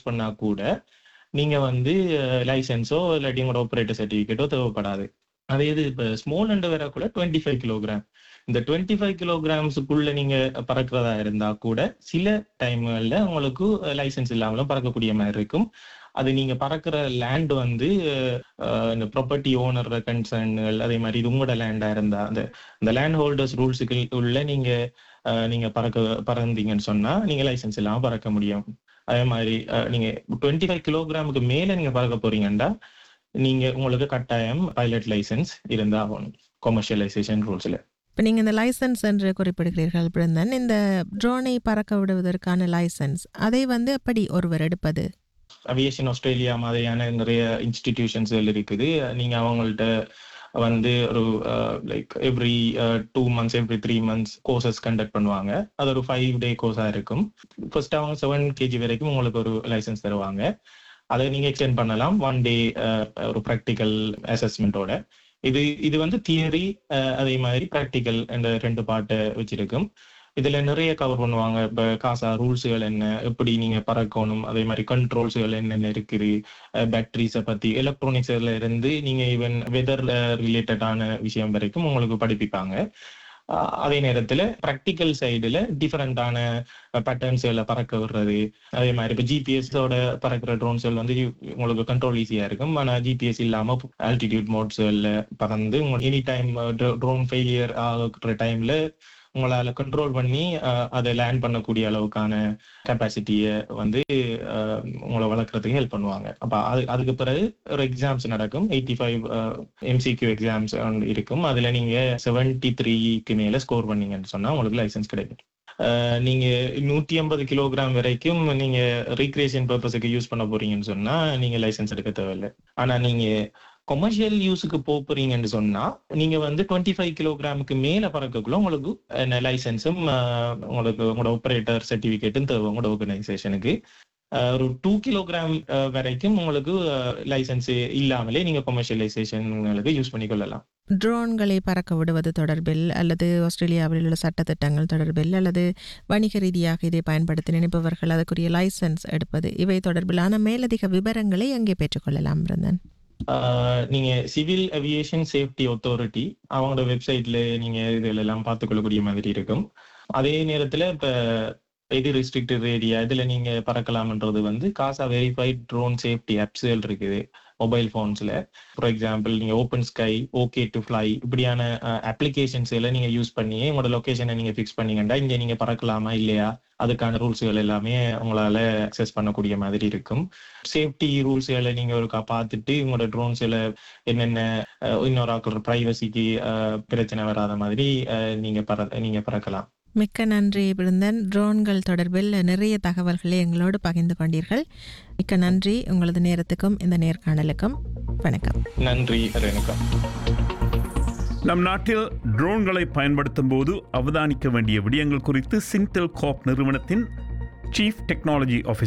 use பண்ணா கூட நீங்க வந்து லைசன்ஸோ இல்லாட்டி உங்களோட ஆப்ரேட்டர் சர்டிஃபிகேட்டோ தேவைப்படாது அதே இது இப்போ ஸ்மால் அண்ட் வரக்குள்ள டுவெண்ட்டி ஃபைவ் கிலோகிராம் இந்த டுவெண்ட்டி ஃபைவ் கிலோகிராம்ஸுக்குள்ள நீங்க பறக்கிறதா இருந்தா கூட சில டைம்கள்ல உங்களுக்கு லைசன்ஸ் இல்லாமலும் பறக்கக்கூடிய மாதிரி இருக்கும் அது நீங்க பறக்கிற லேண்ட் வந்து அஹ், இந்த ப்ராப்பர்ட்டி ஓனர் கன்சர்ன்கள் அதே மாதிரி இது உங்களோட லேண்டா இருந்தா அந்த இந்த லேண்ட் ஹோல்டர்ஸ் ரூல்ஸுக்கு உள்ள நீங்க அஹ், நீங்க பறக்க பறந்தீங்கன்னு சொன்னா நீங்க லைசன்ஸ் இல்லாம பறக்க முடியும் அதே மாதிரி அஹ், நீங்க டுவெண்ட்டி ஃபைவ் கிலோகிராமுக்கு மேல நீங்க பறக்க போறீங்கன்னா நீங்க உங்களுக்கு கட்டாயம் பைலட் லைசன்ஸ் இருந்தாகணும் கொமர்ஷியலைசேஷன் ரூல்ஸ்ல இப்போ நீங்கள் இந்த லைசன்ஸ் என்று குறிப்பிடுகிறீர்கள் பிருந்தன் இந்த ட்ரோனை பறக்க விடுவதற்கான லைசன்ஸ் அதை வந்து எப்படி ஒருவர் எடுப்பது அவியேஷன் ஆஸ்திரேலியா மாதிரியான நிறைய இன்ஸ்டிடியூஷன்ஸ்கள் இருக்குது நீங்க அவங்கள்ட்ட வந்து ஒரு like every two months every three months courses conduct பண்ணுவாங்க அது ஒரு ஃபைவ் டே கோர்ஸா இருக்கும் ஃபர்ஸ்ட் அவங்க செவன் கேஜி வரைக்கும் உங்களுக்கு ஒரு லைசன்ஸ் தருவாங்க அதை நீங்க எக்ஸ்டெண்ட் பண்ணலாம் ஒன் டே ஒரு ப்ராக்டிக்கல் அசஸ்மெண்ட்டோட இது இது வந்து தியரி அதே மாதிரி ப்ராக்டிக்கல் என்ற ரெண்டு பாட்டை வச்சிருக்கும் இதுல நிறைய கவர் பண்ணுவாங்க இப்ப காசா ரூல்ஸுகள் என்ன எப்படி நீங்க பறக்கணும் அதே மாதிரி கண்ட்ரோல்ஸுகள் என்னென்ன இருக்குது பேட்டரிஸை பத்தி எலக்ட்ரானிக்ஸ்ல இருந்து நீங்க ஈவன் வெதர் ரிலேட்டடான விஷயம் வரைக்கும் உங்களுக்கு படிப்பிப்பாங்க அஹ் அதே நேரத்துல ப்ராக்டிக்கல் சைடுல டிஃபரெண்டான பேட்டர்ன்ஸ்களை பறக்க விடுறது அதே மாதிரி இப்போ ஜிபிஎஸோட பறக்கிற ட்ரோன்ஸ்கள் வந்து உங்களுக்கு கண்ட்ரோல் ஈஸியா இருக்கும் ஆனா ஜிபிஎஸ் இல்லாம ஆல்டிடியூட் மோட்ஸ்ல பறந்து எனி டைம் ட்ரோன் ஃபெயிலியர் ஆகிற டைம்ல உங்களால கண்ட்ரோல் பண்ணி அஹ், அதை லேண்ட் பண்ணக்கூடிய அளவுக்கான கெப்பாசிட்டியை வந்து அஹ், உங்களை வளர்க்கறதுக்கு ஹெல்ப் பண்ணுவாங்க அப்ப அது அதுக்கு பிறகு ஒரு எக்ஸாம்ஸ் நடக்கும் எயிட்டி ஃபைவ் எம்சிக்யூ எக்ஸாம்ஸ் இருக்கும் அதுல நீங்க செவன்டி த்ரீக்கு மேல ஸ்கோர் பண்ணீங்கன்னு சொன்னா உங்களுக்கு லைசன்ஸ் கிடைக்கும் அஹ், நீங்க நூத்தி ஐம்பது கிலோகிராம் வரைக்கும் நீங்க ரீக்ரியேஷன் பர்பஸுக்கு யூஸ் பண்ண போறீங்கன்னு சொன்னா நீங்க லைசன்ஸ் எடுக்க தேவையில்லை ஆனா நீங்க கொமர்ஷியல் யூஸுக்கு போறீங்கன்னு சொன்னா நீங்க வந்து டுவெண்ட்டி ஃபைவ் கிலோகிராமுக்கு மேல பறக்கக்குள்ள உங்களுக்கு லைசன்ஸும் உங்களுக்கு உங்களோட ஆப்ரேட்டர் சர்டிபிகேட்டும் தேவை உங்களோட ஆர்கனைசேஷனுக்கு ஒரு டூ கிலோகிராம் வரைக்கும் உங்களுக்கு லைசன்ஸ் இல்லாமலே நீங்க கொமர்ஷியலைசேஷன்களுக்கு யூஸ் பண்ணிக்கொள்ளலாம் ட்ரோன்களை பறக்க விடுவது தொடர்பில் அல்லது ஆஸ்திரேலியாவில் உள்ள சட்டத்திட்டங்கள் தொடர்பில் அல்லது வணிக ரீதியாக இதை பயன்படுத்த நினைப்பவர்கள் அதற்குரிய லைசன்ஸ் எடுப்பது இவை தொடர்பிலான மேலதிக விவரங்களை அங்கே பெற்றுக்கொள்ளலாம் பிருந்தன் ஆஹ் நீங்க சிவில் அவியேஷன் சேஃப்டி அத்தாரிட்டி அவங்களோட வெப்சைட்ல நீங்க இதுல எல்லாம் பார்த்துக்கொள்ளக்கூடிய மாதிரி இருக்கும் அதே நேரத்துல இப்ப எது ரெஸ்ட்ரிக்டட் ஏரியா இதுல நீங்க பறக்கலாம்ன்றது வந்து காசா வெரிஃபைட் ட்ரோன் சேஃப்டி ஆப்ஸ்கள் இருக்குது மொபைல் ஃபோன்ஸ்ல ஃபார் எக்ஸாம்பிள் நீங்க open sky okay to fly இப்படியான அப்ளிகேஷன்ஸ் எல்லாம் நீங்க யூஸ் பண்ணி உங்களோட லொகேஷனை நீங்க ஃபிக்ஸ் பண்ணீங்கன்னா இங்க நீங்க பறக்கலாமா இல்லையா அதுக்கான ரூல்ஸ்கள் எல்லாமே உங்களால அக்சஸ் பண்ணக்கூடிய மாதிரி இருக்கும் சேஃப்டி ரூல்ஸ்களை நீங்க ஒருக்கா பார்த்துட்டு உங்களோட ட்ரோன்ஸ்ல என்னென்ன அஹ், இன்னொரு ஆக்களோட ப்ரைவசிக்கு பிரச்சனை வராத மாதிரி அஹ், நீங்க பற நீங்க பறக்கலாம் மிக்க நன்றி பிருந்தன் ட்ரோன்கள் தொடர்பில் நிறைய தகவல்களை எங்களோடு பகிர்ந்து கொண்டீர்கள் மிக்க நன்றி உங்களது நேரத்துக்கும் இந்த நேர்காணலுக்கும் வணக்கம் நன்றி ரேணுகா நம் நாட்டில் ட்ரோன்களை பயன்படுத்தும் போது அவதானிக்க வேண்டிய விடயங்கள் குறித்து சின்டெல் காப் நிறுவனத்தின் சீஃப் டெக்னாலஜி ஆஃபீஸர்